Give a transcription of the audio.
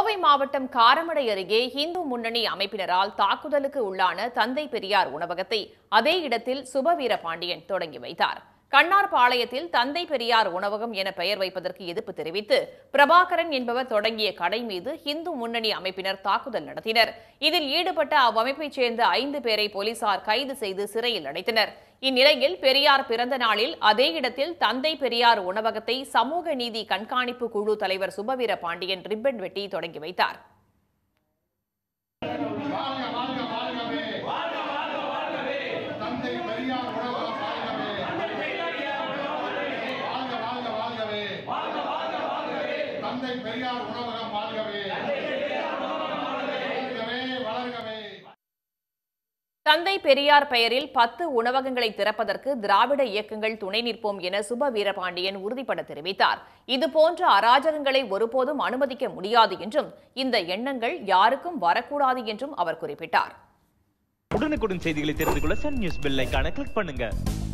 கோவை மாவட்டம் காரமடை அருகே இந்து முன்னணி அமைப்பினரால் தாக்குதலுக்கு உள்ளான தந்தை பெரியார் உணவகத்தை அதே இடத்தில் சுபவீர பாண்டியன் தொடங்கி வைத்தார் கண்ணார்பாளையத்தில் தந்தை பெரியார் உணவகம் என பெயர் வைப்பதற்கு எதிர்ப்பு தெரிவித்து பிரபாகரன் என்பவர் தொடங்கிய கடை மீது இந்து முன்னணி அமைப்பினர் தாக்குதல் நடத்தினர் இதில் ஈடுபட்ட அவ்வமைப்பைச் சேர்ந்த ஐந்து பேரை போலீசார் கைது செய்து சிறையில் அடைத்தனர் இந்நிலையில் பெரியார் பிறந்த நாளில் அதே இடத்தில் தந்தை பெரியார் உணவகத்தை சமூக நீதி கண்காணிப்பு குழு தலைவர் சுபவீர பாண்டியன் ரிப்பன் வெட்டி தொடங்கி வைத்தார் தந்தை பெரியார் உணவகம் வாழ்கவே வாழ்க வாழ்க வாழ்கவே தந்தை பெரியார் உணவகம் வாழ்கவே வளர்கவே வளர்கவே தந்தை பெரியார் பெயரில் பத்து உணவகங்களை திறப்பதற்கு திராவிட இயக்கங்கள் துணை நிற்போம் என சுப வீரபாண்டியன் உறுதிபட தெரிவித்தார் இதுபோன்ற அராஜகங்களை ஒருபோதும் அனுமதிக்க முடியாது என்றும் இந்த எண்ணங்கள் யாருக்கும் வரக்கூடாது என்றும் அவர் குறிப்பிட்டார் உடனுக்குடன் செய்திகளை தெரிந்து கொள்ள சன் நியூஸ் பெல் ஐகானை கிளிக் பண்ணுங்க